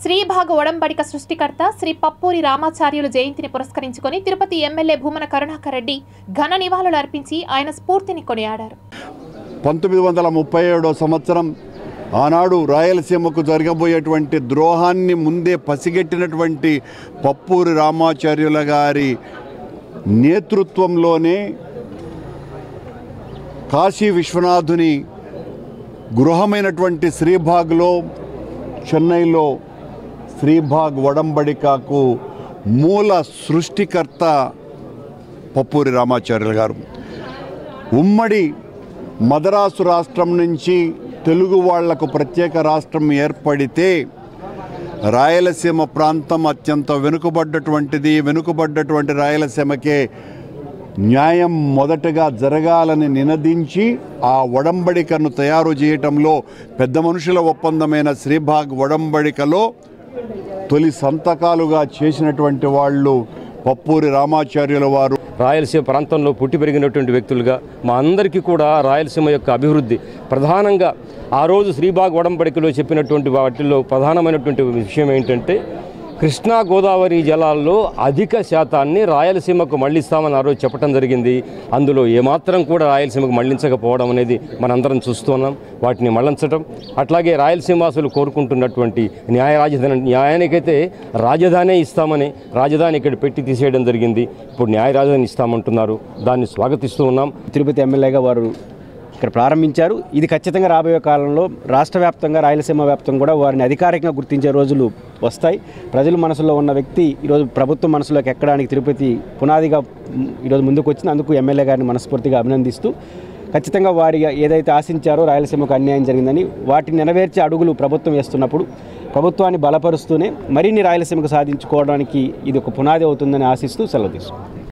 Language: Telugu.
శ్రీభాగ ఒడంబడిక సృష్టికర్త శ్రీ పప్పూరి రామాచార్యుల జయంతిని పురస్కరించుకొని తిరుపతి ఎమ్మెల్యే భూమన కరుణాకర్ రెడ్డి ఘన నివాళులు అర్పించి ఆయన స్ఫూర్తిని కొనియాడారు పంతొమ్మిది వందల ముప్పై ఏడో సంవత్సరం ఆనాడు రాయలసీమకు జరగబోయేటువంటి ద్రోహాన్ని ముందే పసిగట్టినటువంటి పప్పూరి రామాచార్యుల గారి నేతృత్వంలోనే కాశీ విశ్వనాథుని గృహమైనటువంటి శ్రీభాగ్లో చెన్నైలో శ్రీభాగ్ ఒడంబడికకు మూల సృష్టికర్త పప్పూరి రామాచార్యులు గారు ఉమ్మడి మదరాసు రాష్ట్రం నుంచి తెలుగు వాళ్లకు ప్రత్యేక రాష్ట్రం ఏర్పడితే రాయలసీమ ప్రాంతం అత్యంత వెనుకబడ్డటువంటిది వెనుకబడ్డటువంటి రాయలసీమకే న్యాయం మొదటగా జరగాలని నినదించి ఆ ఒడంబడికను తయారు చేయటంలో పెద్ద మనుషుల ఒప్పందమైన శ్రీభాగ్ ఒడంబడికలో తొలి సంతకాలుగా చేసినటువంటి వాళ్ళు పప్పూరి రామాచార్యుల వారు రాయలసీమ ప్రాంతంలో పుట్టి పెరిగినటువంటి వ్యక్తులుగా మా అందరికీ కూడా రాయలసీమ యొక్క అభివృద్ధి ప్రధానంగా ఆ రోజు శ్రీబాగ్ ఒడంబడికలో చెప్పినటువంటి వాటిల్లో ప్రధానమైనటువంటి విషయం ఏంటంటే కృష్ణా గోదావరి జలాల్లో అధిక శాతాన్ని రాయలసీమకు మళ్ళిస్తామని ఆ రోజు చెప్పడం జరిగింది అందులో ఏమాత్రం కూడా రాయలసీమకు మళ్లించకపోవడం అనేది మనందరం చూస్తున్నాం వాటిని మళ్లించడం అట్లాగే రాయలసీమాసులు కోరుకుంటున్నటువంటి న్యాయ రాజధాని న్యాయానికైతే రాజధానే ఇస్తామని రాజధాని ఇక్కడ పెట్టి తీసేయడం జరిగింది ఇప్పుడు న్యాయ రాజధాని ఇస్తామంటున్నారు దాన్ని స్వాగతిస్తూ ఉన్నాం తిరుపతి ఎమ్మెల్యేగా వారు ఇక్కడ ప్రారంభించారు ఇది ఖచ్చితంగా రాబోయే కాలంలో రాష్ట్ర వ్యాప్తంగా రాయలసీమ వ్యాప్తంగా కూడా వారిని అధికారికంగా గుర్తించే రోజులు వస్తాయి ప్రజల మనసులో ఉన్న వ్యక్తి ఈరోజు ప్రభుత్వం మనసులోకి ఎక్కడానికి తిరుపతి పునాదిగా మ్, ఈరోజు ముందుకు వచ్చింది అందుకు ఎమ్మెల్యే గారిని మనస్ఫూర్తిగా అభినందిస్తూ ఖచ్చితంగా వారి ఏదైతే ఆశించారో రాయలసీమకు అన్యాయం జరిగిందని వాటిని నెరవేర్చే అడుగులు ప్రభుత్వం వేస్తున్నప్పుడు ప్రభుత్వాన్ని బలపరుస్తూనే మరిన్ని రాయలసీమకు సాధించుకోవడానికి ఇది ఒక పునాది అవుతుందని ఆశిస్తూ సెలవు తీసుకుంటాం